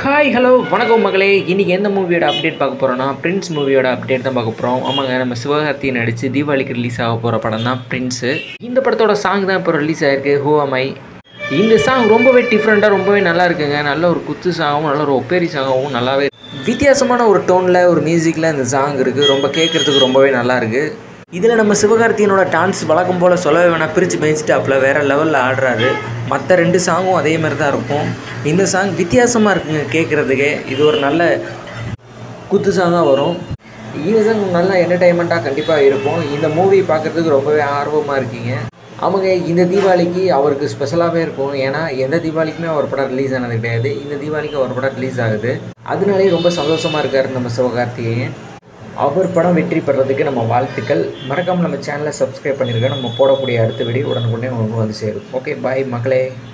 hi hello வணக்கம் மகளே இன்றைக்கி எந்த மூவியோட அப்டேட் பார்க்க போகிறோன்னா பிரின்ஸ் மூவியோட அப்டேட் தான் பார்க்க போகிறோம் ஆமாங்க நம்ம சிவகார்த்தி நடித்து தீபாவளிக்கு ரிலீஸ் ஆக போகிற படம் தான் பிரின்ஸு இந்த படத்தோட சாங் தான் இப்போ ரிலீஸ் ஆகிருக்கு ஹூ அமை இந்த சாங் ரொம்பவே டிஃப்ரெண்ட்டாக ரொம்பவே நல்லா இருக்குங்க நல்ல ஒரு குத்து சாங்காகவும் நல்ல ஒரு ஒப்பேரி சாங்காகவும் நல்லாவே வித்தியாசமான ஒரு டோனில் ஒரு மியூசிக்கில் இந்த சாங் இருக்குது ரொம்ப கேட்குறதுக்கு ரொம்பவே நல்லா இருக்குது இதில் நம்ம சிவகார்த்தியனோட டான்ஸ் வழக்கம் போல் சொல்லவே வேணாம் பிரித்து மேய்ச்சிட்டாப்பில் வேறு லெவலில் ஆடுறாரு மற்ற ரெண்டு சாங்கும் அதே மாதிரி தான் இருக்கும் இந்த சாங் வித்தியாசமாக இருக்குங்க கேட்குறதுக்கே இது ஒரு நல்ல குத்து சாங்காக வரும் இந்த சாங் நல்ல என்டர்டைன்மெண்ட்டாக கண்டிப்பாக இருக்கும் இந்த மூவி பார்க்குறதுக்கு ரொம்பவே ஆர்வமாக இருக்கீங்க அவங்க இந்த தீபாவளிக்கு அவருக்கு ஸ்பெஷலாகவே இருக்கும் ஏன்னா எந்த தீபாவளிக்குமே அவர் படம் ரிலீஸ் ஆனது கிடையாது இந்த தீபாவளிக்கு அவர் படம் ரிலீஸ் ஆகுது அதனாலே ரொம்ப சந்தோஷமாக இருக்கார் நம்ம சிவகார்த்திகேயன் அவர் படம் வெற்றி பெறதுக்கு நம்ம வாழ்த்துக்கள் மறக்காமல் நம்ம சேனலை சப்ஸ்கிரைப் பண்ணியிருக்கேன் நம்ம போடக்கூடிய அடுத்த வீடியோ உடனுக்குடனே உங்களுக்கு வந்து சேரும் ஓகே பாய் மக்களே